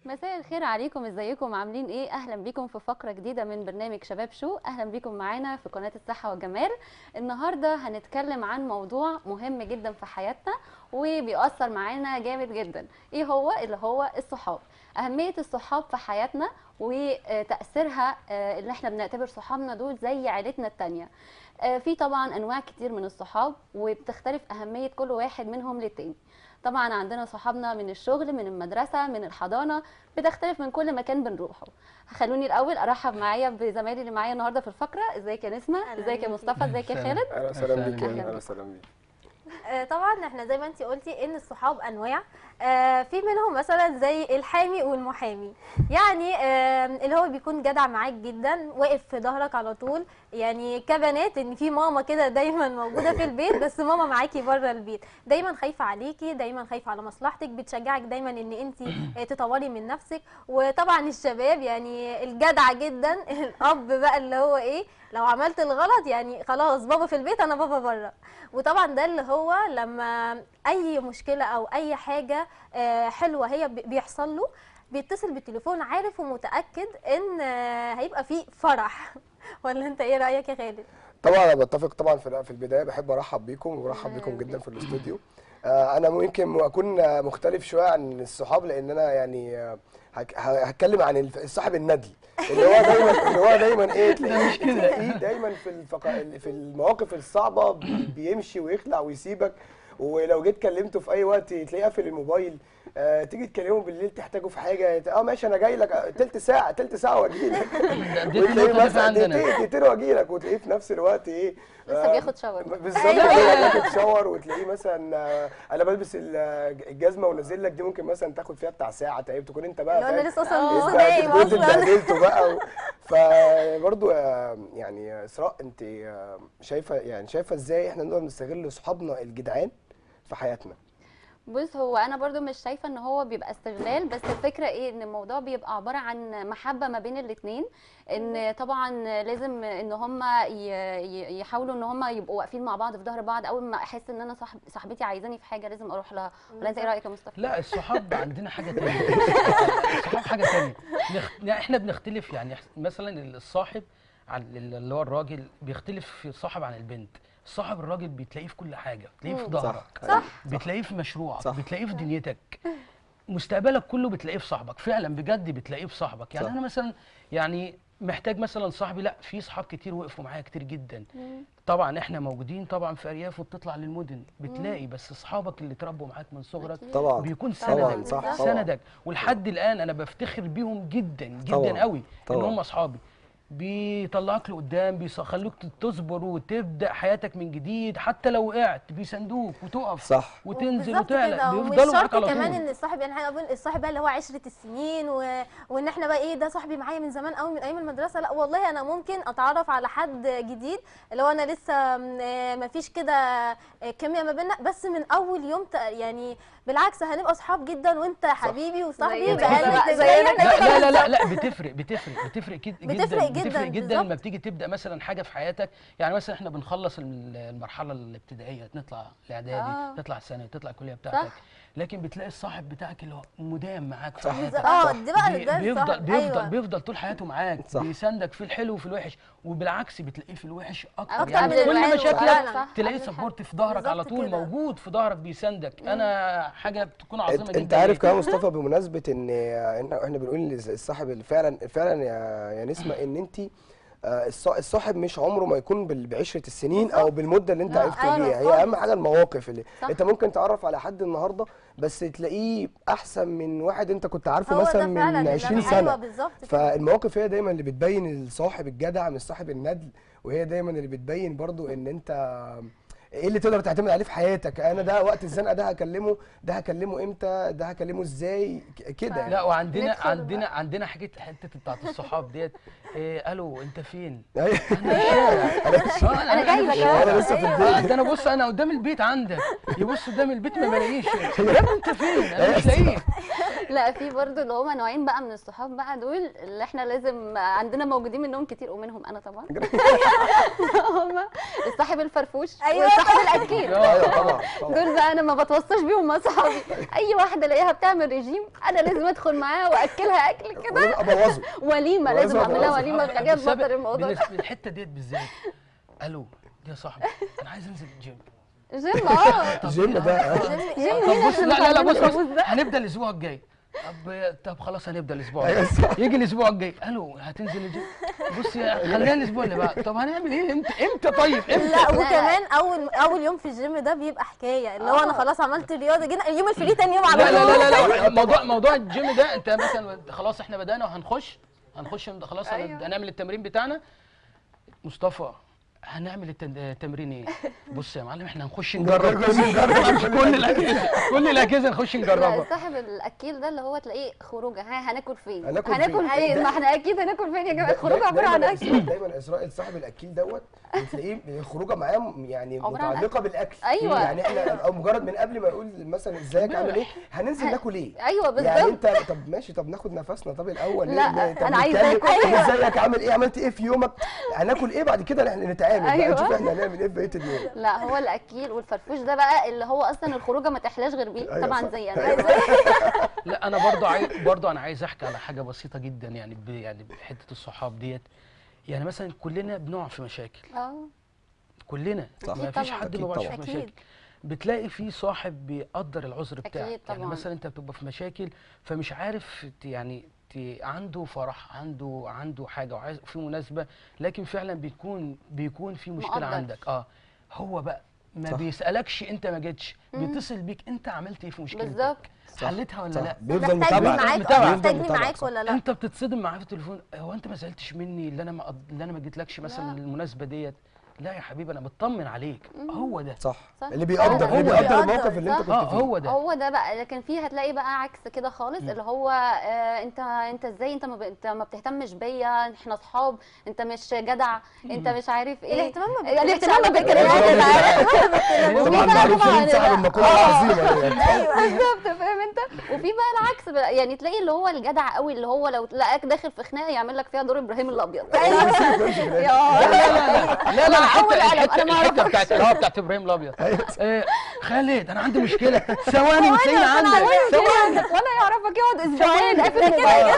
مساء الخير عليكم ازيكم عاملين ايه اهلا بيكم في فقره جديده من برنامج شباب شو اهلا بيكم معانا في قناه الصحه والجمال النهارده هنتكلم عن موضوع مهم جدا في حياتنا وبيأثر معانا جامد جدا ايه هو اللي هو الصحاب اهميه الصحاب في حياتنا وتاثيرها آه، اللي احنا بنعتبر صحابنا دول زي عيلتنا التانية آه، في طبعا انواع كتير من الصحاب وبتختلف اهميه كل واحد منهم للتاني طبعا عندنا صحابنا من الشغل من المدرسه من الحضانه بتختلف من كل مكان بنروحه خلوني الاول ارحب معايا بزمايلي اللي معايا النهارده في الفقره ازيك يا نسمه أهلا ازيك يا بيكي. مصطفى ازيك يا خالد اهلا وسهلا أهلا بيك بيك. اهلا وسهلا بيك آه، طبعا احنا زي ما انت قلتي ان الصحاب انواع آه، في منهم مثلا زي الحامي والمحامي يعني آه، اللي هو بيكون جدع معاك جدا واقف في ظهرك على طول يعني كبنات ان في ماما كده دايما موجوده في البيت بس ماما معاكي بره البيت دايما خايفه عليكي دايما خايفه على مصلحتك بتشجعك دايما ان انت آه، تطوري من نفسك وطبعا الشباب يعني الجدع جدا الاب بقى اللي هو ايه لو عملت الغلط يعني خلاص بابا في البيت انا بابا بره وطبعا ده اللي هو لما اي مشكله او اي حاجه آه، حلوه هي بي- بيحصل له بيتصل بالتليفون عارف ومتاكد ان آه، هيبقى فيه فرح ولا انت ايه رايك يا خالد طبعا انا بتفق طبعا في في البدايه بحب ارحب بيكم وبرحب بيكم جدا في الاستوديو آه، انا ممكن اكون آه، مختلف شويه عن الصحاب لان انا يعني آه، هك- ه- هتكلم عن الف- الصاحب الندل اللي هو دايما اللي هو دايما ايه تلاقيه تلاقيه دايما في الفق... في المواقف الصعبه بي- بيمشي ويخلع ويسيبك ولو جيت كلمته في اي وقت تلاقيه قافل الموبايل آه تيجي تكلمه بالليل تحتاجه في حاجه اه ماشي انا جاي لك آه، تلت ساعه تلت ساعه واجي لك دي وتلاقيه النقطة دي مثلا عندنا. دقيقتين دقيقتين واجي لك وتلاقيه في نفس الوقت ايه لسه آه، بياخد شاور. بالظبط أيوة. كده بياخد شاور وتلاقيه مثلا آه، انا بلبس ال- الجزمه ونازل لك دي ممكن مثلا تاخد فيها بتاع ساعه طيب تكون انت بقى اللي هو انا فاهم؟ لسه اصلا آه. لسه نايم تكون انت اصلا اتبهدلته بقى و... فبرضو آه، يعني آه، اسراء انت آه، شايفه يعني شايفه ازاي احنا نقدر نستغل صحابنا الجدعان في حياتنا بص هو انا برضو مش شايفه ان هو بيبقى استغلال بس الفكره ايه ان الموضوع بيبقى عباره عن محبه ما بين الاتنين ان طبعا لازم ان هم يحاولوا ان هم يبقوا واقفين مع بعض في ظهر بعض اول ما احس ان انا صاحب صاحبتي عايزاني في حاجه لازم اروح لها ولا انت ايه رايك يا مصطفى لا الصحاب عندنا حاجه تانية الصحاب حاجه تانية نخ... يعني احنا بنختلف يعني إح- مثلا الصاحب عن ال- اللي هو الراجل بيختلف في الصاحب عن البنت الصاحب الراجل بتلاقيه في كل حاجه بتلاقيه في مم. ظهرك صح. بتلاقيه في مشروعك صح. بتلاقيه في دنيتك مستقبلك كله بتلاقيه في صاحبك فعلا بجد بتلاقيه في صاحبك يعني صح. انا مثلا يعني محتاج مثلا صاحبي لا في صحاب كتير وقفوا معايا كتير جدا طبعا احنا موجودين طبعا في ارياف وبتطلع للمدن بتلاقي بس اصحابك اللي اتربوا معاك من صغرك أكيد. طبعا بيكون طبعاً، سندك صح، طبعاً. سندك ولحد الان انا بفتخر بيهم جدا جدا طبعاً، قوي ان طبعاً. هم اصحابي بيطلعك لقدام بيخلوك تصبر وتبدا حياتك من جديد حتى لو وقعت بيساندوك وتقف صح وتنزل بالظبط وتعلى كده ومش بيفضلوا معاك شرط على كمان طول ان الصاحب يعني احنا بنقول الصاحب بقى اللي هو عشره السنين و... وان احنا بقى ايه ده صاحبي معايا من زمان قوي من ايام المدرسه لا والله انا ممكن اتعرف على حد جديد اللي هو انا لسه ما فيش كده آه، كيمياء ما بيننا بس من اول يوم ت... يعني بالعكس هنبقى اصحاب جدا وانت حبيبي وصاحبي زي بقالنا بقى، زي زينا احنا لا كده لا لا لا, لا بتفرق بتفرق بتفرق كد- جدا بتفرق جداً، بتفرق جدا بالظبط. لما بتيجي تبدا مثلا حاجه في حياتك يعني مثلا احنا بنخلص الم- المرحله الابتدائيه نطلع الاعدادي آه. تطلع الثانوي تطلع الكليه بتاعتك صح. لكن بتلاقي الصاحب بتاعك اللي هو مدام معاك في صح. حياتك اه دي بقى بي- ده بيفضل الصاحب، بيفضل أيوة. بيفضل طول حياته معاك صح. بيساندك في الحلو وفي الوحش وبالعكس بتلاقيه في الوحش اكتر, أكتر يعني من في كل الحلو. مشاكلك فعلاً. صح. تلاقيه عندك حق. سبورت في ظهرك على بالظبط طول كده. موجود في ظهرك بيساندك انا حاجه بتكون عظيمه انت, جدا انت عارف ليا. كمان مصطفى بمناسبه ان ان احنا بنقول إن الصاحب اللي فعلا فعلا يا يا نسمه ان انت آه، الص- الصاحب مش عمره ما يكون بال- بعشره السنين او بالمده اللي انت لا، عرفته أيوة بيها هي خالص. اهم حاجه المواقف اللي صح. انت ممكن تعرف على حد النهارده بس تلاقيه احسن من واحد انت كنت عارفه هو ده مثلا فعلا من اللي 20 أنا- سنه ايوه بالظبط كده. فالمواقف هي دايما اللي بتبين الصاحب الجدع من صاحب الندل وهي دايما اللي بتبين برضو ان انت ايه اللي تقدر تعتمد عليه في حياتك انا ده وقت الزنقه ده هكلمه ده هكلمه امتى ده هكلمه ازاي ك- كده يعني. لا وعندنا ندخل عندنا بقى. عندنا حاجه حته بتاعت الصحاب ديت إيه الو انت فين؟ أيوة. انا في الشارع آه، أنا جاي في لك الشارع. أنا لسه في آه، البيت. ده انا بص انا قدام البيت عندك يبص قدام البيت ما بلاقيش يا ابني انت فين؟ انا مش لاقيك لا في برضه اللي هما نوعين بقى من الصحاب بقى دول اللي احنا لازم عندنا موجودين منهم كتير ومنهم انا طبعا هما الصاحب الفرفوش أيوة. والصاحب الاكيل ايوه طبعا طبعا دول بقى انا ما بتوصاش بيهم مع صحابي اي واحده الاقيها بتعمل ريجيم انا لازم ادخل معاها واكلها اكل كده ابوظه وليمه لازم لازم اعملها أبوظ. وليمه خليها بسبب- تبطل الموضوع ده بالنسبة- الحته ديت بالذات الو يا صاحبي انا عايز انزل الجيم جيم اه طب الجيم ده آه. جيم طب مين بص اللي لا لا لا بتعمله بص بص الجوز ده؟ هنبدا الاسبوع الجاي طب طب خلاص هنبدا الاسبوع أيوة الجاي صح. يجي الاسبوع الجاي الو هتنزل الجيم بص يا خلينا الاسبوع اللي بعد طب هنعمل ايه امتى امتى طيب امتى لا وكمان اول اول يوم في الجيم ده بيبقى حكايه اللي هو انا آه. خلاص عملت رياضه جينا اليوم الفري تاني يوم على لا لا طول. لا لا, لا. موضوع موضوع الجيم ده انت مثلا خلاص احنا بدانا وهنخش هنخش خلاص هن- أيوة. هنعمل التمرين بتاعنا مصطفى هنعمل التن- التمرين ايه؟ بص يا معلم احنا هنخش نجرب نجرب، نجرب. كل الاجهزه كل الاجهزه نخش لا نجربها صاحب الاكيل ده اللي هو تلاقيه خروجه ها هناكل فين هناكل هناكل فين؟ فين ده- ما احنا اكيد هناكل فين يا جماعه دا- الخروجه دا- عباره عن دايما اكل إسرائيل- دايما اسرائيل صاحب الاكيل دوت بتلاقيه الخروجه معاه يعني عبارة عن متعلقه بالاكل أيوة. يعني احنا او مجرد من قبل ما يقول مثلا ازيك عامل ايه هننزل ناكل ايه ايوه يعني بالظبط انت طب ماشي طب ناخد نفسنا طب الاول لا، إيه؟ طب أنا عايزة نتكلم، آكل. طب ازيك عامل ايه عملت ايه في يومك هناكل ايه بعد كده احنا نتعامل بقى أيوة. نشوف احنا هنعمل ايه في بقيه اليوم لا هو الاكيل والفرفوش ده بقى اللي هو اصلا الخروجه ما تحلاش غير بيه أيوة طبعا صح. زي أيوة. انا لا انا برضو عايز برضو انا عايز احكي على حاجه بسيطه جدا يعني ب... يعني بحته الصحاب ديت يعني مثلا كلنا بنقع في مشاكل اه كلنا صح. ما فيش طبعاً. حد أكيد ما بيقعش طبعاً. في أكيد. مشاكل بتلاقي في صاحب بيقدر العذر أكيد بتاعك يعني طبعاً. مثلا انت بتبقى في مشاكل فمش عارف ت- يعني ت- عنده فرح عنده عنده حاجه وعايز في مناسبه لكن فعلا بيكون بيكون في مشكله مقدر. عندك اه هو بقى ما صح. بيسالكش انت ما جيتش بيتصل بيك انت عملت ايه في مشكلتك بالظبط. صح. حلتها ولا صح. لا بيفضل محتاجني متابع معاك متابع. اه بيفضل محتاجني متابع، معاك صح. ولا لا انت بتتصدم معاه في التليفون هو انت ما زعلتش مني اللي انا ما قض- اللي انا ما جيتلكش مثلا لا. المناسبه ديت لا يا حبيبي انا مطمن عليك هو ده صح صح. اللي بيقدر هو اللي ده. بيقدر بيقدر، الموقف اللي انت صح. كنت اه فيه هو ده هو ده بقى لكن في هتلاقي بقى عكس كده خالص اللي هو آه انت انت ازاي انت ما, ب... انت ما بتهتمش بيا احنا اصحاب انت مش جدع انت مش عارف ايه الاهتمام ما بيتكلمش الاهتمام ما على فكرة. بيتكلمش طبعا وفي بقى معروفين طبعاً صاحب لا. المقوله آه. العظيمه ديت بالظبط فاهم انت وفي بقى العكس بقى يعني تلاقي اللي هو الجدع قوي اللي هو لو لقاك داخل في خناقه يعمل لك فيها دور ابراهيم الابيض لا لا لا لا أول الحته قلم، الحته أنا ما الحته بتاعت اه بتاعت ابراهيم الابيض آه، خالد انا عندي مشكله ثواني وتلاقيني عندك ثواني ولا يعرفك يقعد اسبوعين قافل الموبايل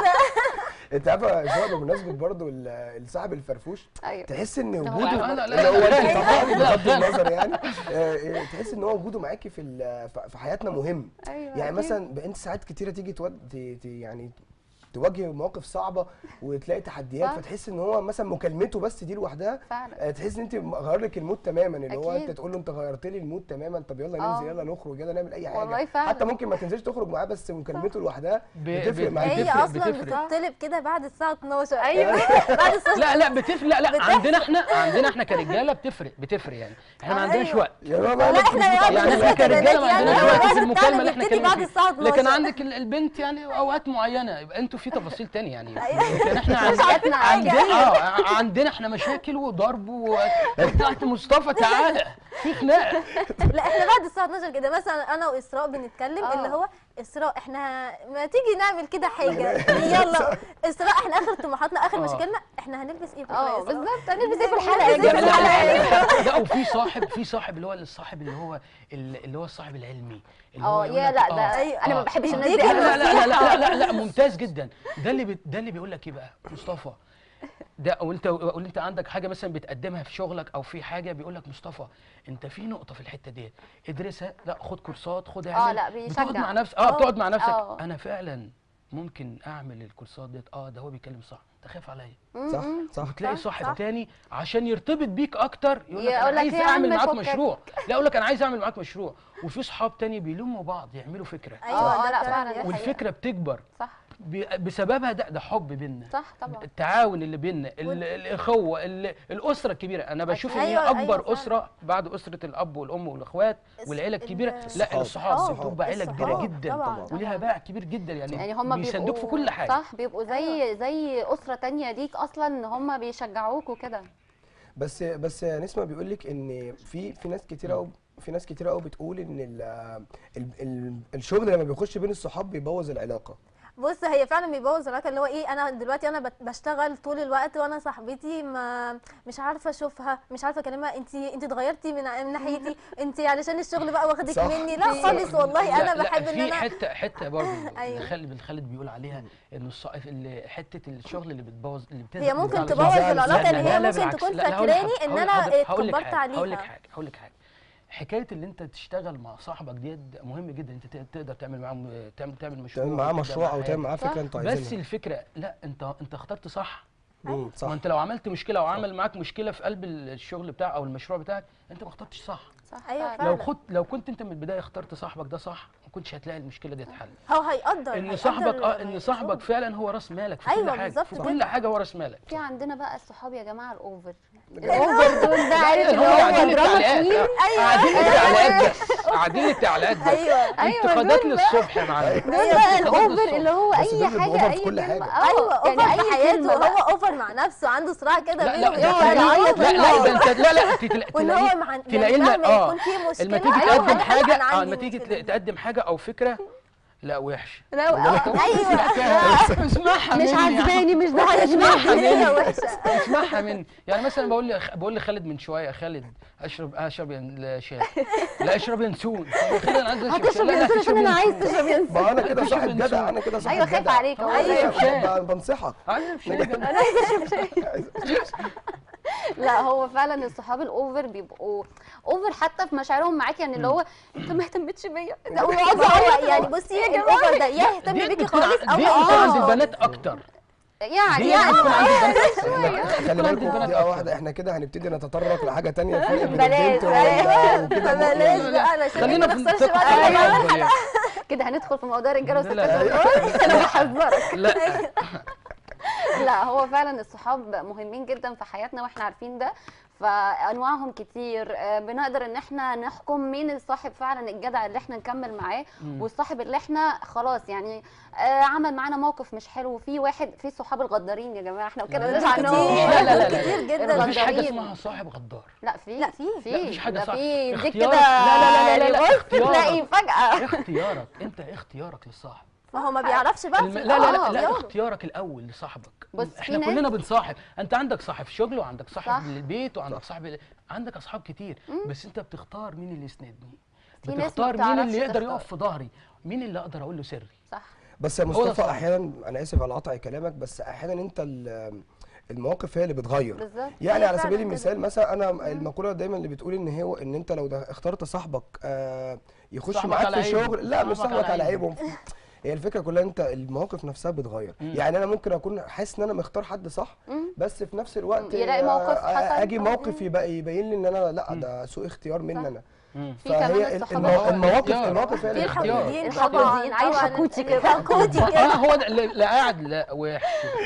انت عارفه يا شباب بمناسبه برضو ال- الصاحب الفرفوش ايوه تحس ان هو وجوده لا، لا، لا، اللي هو لا، انت لا، طبعا لا، بغض لا. النظر يعني آه، آه، تحس ان هو وجوده معاكي في ال- في- في حياتنا مهم ايوه يعني أكيد. مثلا ب- انت ساعات كتيره تيجي تود ت- ت- يعني تواجه مواقف صعبه وتلاقي تحديات صح. فتحس ان هو مثلا مكالمته بس دي لوحدها فعلا آه، تحس ان انت غير لك المود تماما اللي هو انت أكيد. تقول له انت غيرت لي المود تماما طب يلا آه. ننزل يلا نخرج يلا نعمل اي حاجه والله فعلا. حتى ممكن ما تنزلش تخرج معاه بس مكالمته لوحدها ب- بتفرق ب- معاك هي بتفرق- اصلا بتفرق. بتطلب كده بعد الساعه 12 ايوه بعد الساعه لا لا بتفرق لا لا بتحصل. عندنا احنا عندنا احنا كرجاله بتفرق بتفرق يعني احنا ما آه، عندناش أيوة. وقت يا بابا لا احنا يا يعني احنا كرجاله ما يعني عندناش هو وقت في الراجل المكالمه اللي بتاعنا احنا بيبتدي اتكلمنا بعد فيها الساعة 12. لكن عندك ال- البنت يعني اوقات معينه يبقى انتوا في تفاصيل تانية يعني أيوة. لكن احنا عند- حياتنا عندنا عادي. اه عندنا احنا مشاكل وضرب و بتاعت مصطفى تعالى في خناقه لا احنا بعد الساعه 12 كده مثلا انا واسراء بنتكلم آه. اللي هو اسراء احنا ما تيجي نعمل كده حاجه يلا اسراء احنا اخر طموحاتنا اخر آه. مشاكلنا احنا هنلبس ايه بكرة اه يا إسراء؟ بالظبط هنلبس ايه في الحلقه هنلبس دي إيه لا في لا الحلقة؟ لا, لا وفي صاحب في صاحب اللي هو الصاحب اللي هو اللي هو الصاحب العلمي اللي هو اه يقول يا لك لا آه، ده أيوة. انا ما آه. بحبش الناس دي يديك لا لا لا لا أبداً. لا, لا, لا ممتاز جدا ده اللي بي ده اللي بيقول لك ايه بقى مصطفى ده او انت او انت عندك حاجه مثلا بتقدمها في شغلك او في حاجه بيقول لك مصطفى انت في نقطه في الحته ديت ادرسها لا خد كورسات خد اعمل لا، بتقعد بيشجع. مع نفسك اه آه. بتقعد مع نفسك آه. انا فعلا ممكن اعمل الكورسات ديت اه ده هو بيتكلم صح انت خايف عليا صح صح وتلاقي صح، صاحب صح. تاني عشان يرتبط بيك اكتر يقول لك يقول انا لك عايز إيه يا اعمل عم معاك فكك. مشروع لا اقول لك انا عايز اعمل معاك مشروع وفي صحاب تاني بيلموا بعض يعملوا فكره اه ايوه لا ده فعلا فعلا دي والفكره بتكبر صح ب- بسببها ده ده حب بينا صح طبعا التعاون اللي بينا ال- الاخوه ال- الاسره الكبيره انا بشوف ان هي أيوة، أيوة اكبر فعلا. اسره بعد اسره الاب والام والاخوات الس- والعيله ال- الكبيره لا الصحاب. الصحاب الصحاب. بتبقى عيله كبيره الصحاب جدا طبعاً. وليها باع كبير جدا يعني, يعني هم بيساندوك في بيبقوا كل حاجه صح بيبقوا زي زي اسره تانية ليك اصلا ان هم بيشجعوك وكده بس بس نسمة بيقول لك ان في في ناس كتير قوي في ناس كتير قوي بتقول ان ال ال ال الشغل لما بيخش بين الصحاب بيبوظ العلاقه بص هي فعلا بيبوظ العلاقه اللي هو ايه انا دلوقتي انا بت- بشتغل طول الوقت وانا صاحبتي ما مش عارفه اشوفها مش عارفه اكلمها انت انت اتغيرتي من من ناحيتي انت علشان الشغل بقى واخدك صح. مني لا خالص والله انا بحب ان في انا حته حته برضه أيوة. اللي خالد بن خالد بيقول عليها انه الص- اللي- حته الشغل اللي بتبوظ اللي بتزعل هي ممكن بتزعل تبوظ الزعل. العلاقة لا، اللي لا، هي لا، ممكن بالعكس. تكون لا، لا، هقول لك فاكراني حاجة، إن هقول- أنا هقول لك- هقول لك اتكبرت حاجة، هقول لك عليها. حاجه هقول لك حاجه حكايه اللي انت تشتغل مع صاحبك دي مهم جدا انت ت- تقدر تعمل معاه م- تعمل تعمل مشروع تعمل معاه وتبدأ مشروع او تعمل حاجة. معاه صح. فكره انت بس عايزينها الفكره لا انت انت اخترت صح مم، صح ما انت لو عملت مشكله او عمل معاك مشكله في قلب الشغل بتاعك او المشروع بتاعك انت ما اخترتش صح صح أيوة فعلا. لو فعلا. خد لو كنت انت من البدايه اخترت صاحبك ده صح ما كنتش هتلاقي المشكله دي اتحل هو هيقدر ان هيقدر صاحبك اه ان الشغل. صاحبك فعلا هو راس مالك في أيوة كل حاجه بالظبط في كل كده. حاجه هو راس مالك في عندنا بقى الصحاب يا جماعه الاوفر بجد. الاوفر دول ده عارف اللي هم هو قاعدين دراما التعليقات كوين قاعدين التعليقات بس قاعدين التعليقات بس ايوه انتقادات دول للصبح يا معلم دول بقى الاوفر اللي هو بس اي دول بيبقوا حاجه أوفر في اي كل كلمه حاجة. ايوه يعني اوفر في اي حياته كلمه هو بقى. اوفر مع نفسه عنده صراع كده لا بينه لا وبين يقعد ده يعيط لا لا منه. ده انت لا لا انت تلا- وان تلاقيه هو مع تلاقيه يعني لنا- مهما اه يكون في مشكله لما تيجي أيوة، تقدم أنا حاجه أنا اه عندي لما تيجي مشكلة. تقدم حاجه او فكره لا وحش لا آه، ايوه اسمعها مش مني يا عم. عاجباني مش ده اسمعها هي مني وحشه اسمعها مني يعني مثلا بقول لي بقول لخالد من شويه خالد اشرب اشرب ين- شاي لا اشرب ينسون طب خالد انا عايز اشرب شاي هتشرب لا لا ينسون عشان تشرب انا عايز ينسون. تشرب ينسون ما انا كده تشرب صاحب النسون. جدع انا كده صاحب ايوه خايف جدع. عليك اهو أيوة. أيوة. شاي. ب- بنصحك عايز اشرب شاي جنب- انا عايزه اشرب شاي لا هو فعلا الصحاب الاوفر بيبقوا اوفر حتى في مشاعرهم معاك يعني اللي هو انت ما اهتمتش بيا ده ويقعد ما هو يعيط يعني بصي الاوفر ده يا يهتم دي بيكي بتكون خالص ع- او دي بتكون عند هيقدر. البنات اكتر يعني دي يعني بتكون عند البنات اكتر خلي بتكون عند بالكم البنات دقيقة أكتر. واحدة احنا كده هنبتدي نتطرق لحاجة تانية في ابن بلاش، البنت ولا- ايوه وكده بلاش يعني. بقى علشان خلينا ما في نخسرش النطاق وقت أيوة. الأكبر يعني. كده هندخل في موضوع الرجاله والستات لا. والكبار. انا بحذرك لا لا هو فعلا الصحاب مهمين جدا في حياتنا واحنا عارفين ده فانواعهم كتير آه، بنقدر ان احنا نحكم مين الصاحب فعلا الجدع اللي احنا نكمل معاه والصاحب اللي احنا خلاص يعني آه، عمل معانا موقف مش حلو في واحد في صحاب الغدارين يا جماعه احنا ما لا، اتكلمناش لا، عنهم كتير. لا، لا، لا، لا. كتير جدا مفيش حاجه غدارين. اسمها صاحب غدار لا في لا، في. في لا، مفيش حاجة ده صح. في دي اختيارك. كده لا، لا، لا، لا، لا، يعني بص اختيارك. تلاقي فجاه اختيارك انت ايه اختيارك للصاحب ما هو ما بيعرفش بقى الم... في لا لا لا, الأول. لا يلا. اختيارك الاول لصاحبك بص، في احنا ناس- كلنا بنصاحب انت عندك صاحب شغل وعندك صاحب صح. للبيت وعندك صاحب ل- عندك اصحاب كتير بس انت بتختار مين اللي يسندني في ناس ما بتختار مين اللي بتعرفش يقدر تختار. يقف في ظهري مين اللي اقدر اقول له سري صح بس يا ده مصطفى صح. احيانا انا اسف على قطع كلامك بس احيانا انت ال- المواقف هي اللي بتغير بالظبط يعني هي على فعلاً سبيل كده. المثال مثلا انا المقوله دايما اللي بتقول ان هو ان انت لو ده اخترت صاحبك آه يخش صاحبك معاك على في عيبه. الشغل لا مش صاحبك صاحبك على على عيبه. عيبه هي الفكره كلها انت المواقف نفسها بتغير يعني انا ممكن اكون حاسس ان انا مختار حد صح بس في نفس الوقت يلاقي آه، موقف آه، حصل. اجي موقف يبقى يبين لي ان انا لا ده سوء اختيار مني انا في كمان فهي الصحاب المو- اللي هو المواقف اختيار. المواقف هي في اللي اختيار. الحقودين الحقودين، طبعا عايش طبعاً. حكوتي كده. الحقودي اه كده هو ده لا لا قاعد لا وحش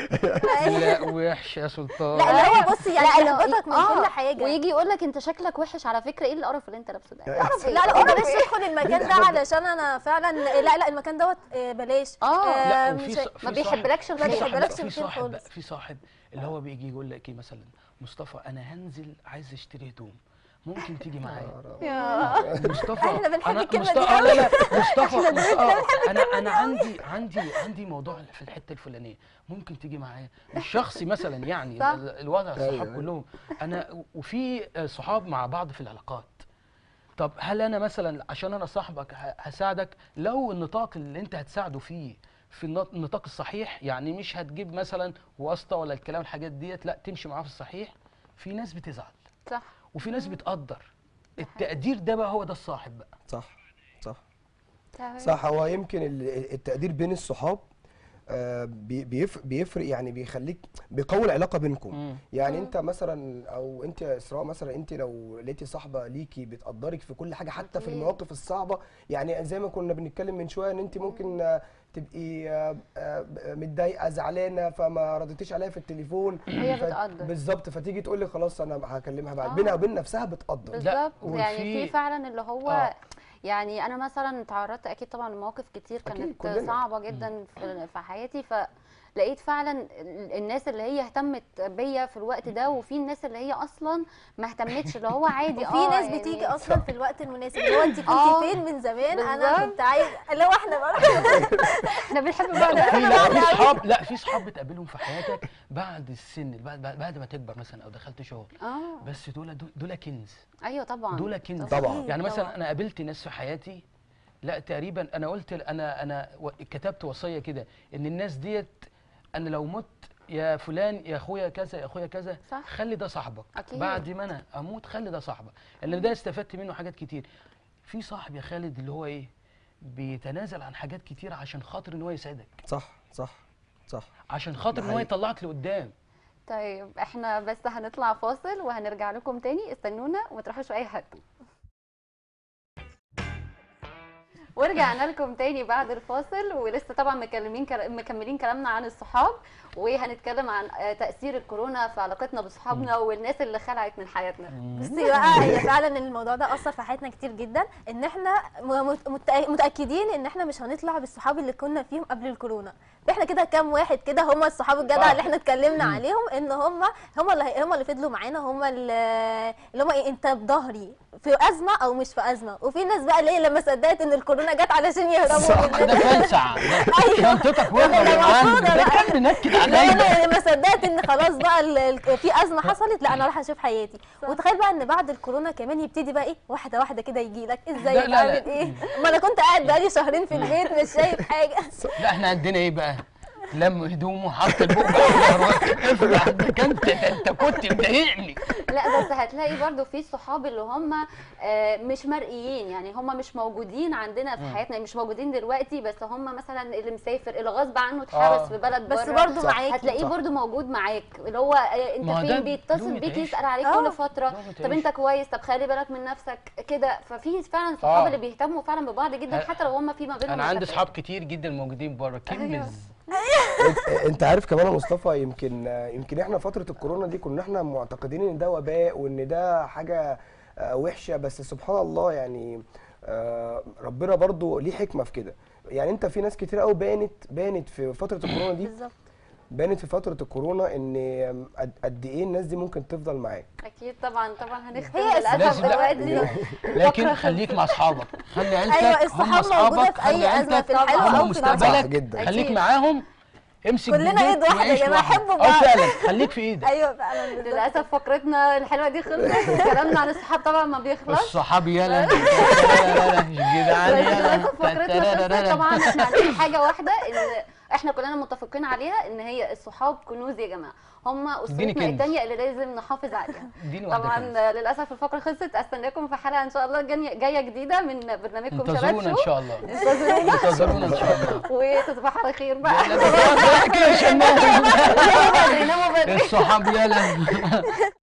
لا وحش يا سلطان لا اللي هو بصي يعني لا، يحبطك من آه، كل حاجه ويجي يقول لك انت شكلك وحش على فكره ايه القرف اللي انت لابسه ده يا قرف إيه؟ لا لا قرف بلاش إيه؟ تدخل المكان ده علشان انا فعلا لا لا المكان دوت آه، بلاش اه لا مش وفي هي- ص- في ما صاحب- بيحبلكش ما الخير في صاحب بيحبلكش في الخير صاحب خالص. في صاحب اللي هو بيجي يقول لك ايه مثلا مصطفى انا هنزل عايز اشتري هدوم ممكن تيجي معايا يا مصطفى إحنا بنحب انا الكلمة مصطفى دي آه لا لا مصطفى مصطفى انا انا عندي عندي عندي موضوع في الحته الفلانيه ممكن تيجي معايا مش شخصي مثلا يعني صح. ال- الوضع الصحاب أيوة. كلهم انا وفي صحاب مع بعض في العلاقات طب هل انا مثلا عشان انا صاحبك ه- هساعدك لو النطاق اللي انت هتساعده فيه في النط- النطاق الصحيح يعني مش هتجيب مثلا واسطه ولا الكلام الحاجات ديت لا تمشي معاه في الصحيح في ناس بتزعل صح وفي ناس بتقدر التقدير ده بقى هو ده الصاحب بقى صح صح تمام. صح هو يمكن ال- التقدير بين الصحاب آه، بي- بيف- بيفرق يعني بيخليك بيقوي العلاقه بينكم مم. يعني انت مثلا او انت يا اسراء مثلا انت لو لقيتي صاحبه ليكي بتقدرك في كل حاجه حتى في أكيد. المواقف الصعبه يعني زي ما كنا بنتكلم من شويه ان انت ممكن آه، تبقي آه، آه، متضايقه زعلانه فما ردتيش عليها في التليفون هي ف- بتقدر. بالظبط فتيجي تقول لي خلاص انا هكلمها بعد آه. بينها وبين نفسها بتقدر بالظبط وفي- يعني في فعلا اللي هو آه. يعني انا مثلا تعرضت اكيد طبعا لمواقف كتير أكيد، كانت كلنا. صعبه جدا في في حياتي ف لقيت فعلا ال- الناس اللي هي اهتمت بيا في الوقت ده وفي الناس اللي هي اصلا ما اهتمتش اللي هو عادي وفي اه ناس يعني بتيجي اصلا في الوقت المناسب اللي هو انت آه، كنتي فين من زمان انا بالظبط. كنت عايز اللي هو احنا بقى احنا بنحب لا بعض لا في قوي. لا في صحاب لا في صحاب بتقابلهم في حياتك بعد السن بعد بعد بعد ما تكبر مثلا او دخلت شغل اه بس دول دول- دول كنز ايوه طبعا دول كنز طبعا. يعني مثلا طبعا. انا قابلت ناس في حياتي لا تقريبا انا قلت انا انا و- كتبت وصيه كده ان الناس ديت انا لو مت يا فلان يا اخويا كذا يا اخويا كذا صح. خلي ده صاحبك أكيد. بعد ما انا اموت خلي ده صاحبك لان ده استفدت منه حاجات كتير في صاحب يا خالد اللي هو ايه بيتنازل عن حاجات كتير عشان خاطر ان هو يسعدك صح صح صح عشان خاطر ده ان هو حقيقي. يطلعك لقدام طيب احنا بس هنطلع فاصل وهنرجع لكم تاني استنونا وما تروحوش في اي حته ورجعنا لكم تاني بعد الفاصل ولسه طبعا مكلمين كر- مكملين كلامنا عن الصحاب وهنتكلم عن آه، تاثير الكورونا في علاقتنا بصحابنا والناس اللي خلعت من حياتنا بصي بقى هي فعلا الموضوع ده اثر في حياتنا كتير جدا ان احنا م- مت- متأ- متاكدين ان احنا مش هنطلع بالصحاب اللي كنا فيهم قبل الكورونا احنا كده كام واحد كده هم الصحاب الجدع آه. اللي احنا اتكلمنا عليهم ان هم هم اللي هم اللي فضلوا معانا هم اللي اللي هم ايه انت بظهري في ازمه او مش في ازمه وفي ناس بقى اللي هي لما صدقت ان الكورونا جت علشان يهربوا صح. من ده فلسع أيوة. منطقك وين ده يا جدعان المفروض ده بقى. كان منكد لا عليا انا لما صدقت ان خلاص بقى ال- ال- في ازمه حصلت لا انا راح اشوف حياتي وتخيل بقى ان بعد الكورونا كمان يبتدي بقى ايه واحده واحده كده يجي لك ازيك لا، لا. عامل ايه ما انا كنت قاعد بقالي شهرين في البيت مش شايف حاجه لا احنا عندنا ايه بقى لم هدومه وحط البوق على ظهره افرح ده كنت ده انت كنت مضايقني لا بس هتلاقي برضو في صحاب اللي هم آه، مش مرئيين يعني هم مش موجودين عندنا في حياتنا مش موجودين دلوقتي بس هم مثلا اللي مسافر اللي غصب عنه اتحبس آه. في بلد بس بره برضو صح. معاكي هتلاقيه صح. برضو موجود معاك اللي هو آه، انت ما هو ده فين بيتصل لقمة بيك عيش. يسال عليك آه. كل فتره لقمة طب عيش. انت كويس طب خلي بالك من نفسك كده ففي فعلا صحاب آه. اللي بيهتموا فعلا ببعض جدا أنا- حتى لو هم في ما بينهم انا عندي مشاكل. اصحاب كتير جدا موجودين بره كنز انت- انت عارف كمان يا مصطفى يمكن يمكن احنا فتره الكورونا دي كنا احنا معتقدين ان ده وباء وان ده حاجه آه، وحشه بس سبحان الله يعني آه، ربنا برضو ليه حكمه في كده يعني انت في ناس كتير قوي بانت بانت في فتره الكورونا دي بالظبط بانت في فتره الكورونا ان قد- قد ايه الناس دي ممكن تفضل معاك اكيد طبعا طبعا هنختم هي للاسف لازم لا. دلوقتي لكن خليك مع اصحابك خلي عيلتك ايوه هم الصحاب موجوده اصحابك في خلي اي ازمه عيلتك في الحلوه هم او في صح الوحشه مستقبلك جدا. خليك أكيد. معاهم امسك كلنا بإيديك إيد واحدة يا وعيش جماعة، لوحدك. حبوا اه بعض. فعلا خليك في ايدك ايوه فعلا بالظبط. للاسف فقرتنا الحلوه دي خلصت وكلامنا عن الصحاب طبعا ما بيخلص الصحاب يلا لا لا لا جدعان يلا للاسف فقرتنا خلصت طبعا احنا عارفين حاجه واحده ان احنا كلنا متفقين عليها ان هي الصحاب كنوز يا جماعه هم اديني اسرتنا كنز. الثانيه اللي لازم نحافظ عليها اديني واحدة طبعا كده. للاسف الفقره خلصت استناكم في حلقه ان شاء الله جاية- جايه جديده من برنامجكم شباب انتظرونا ان شو شاء الله انتظرونا انتظرونا ان شاء الله وتصبحوا على خير بقى لا، لا، لا، كده عشان ننام. يناموا بدري الصحاب يلا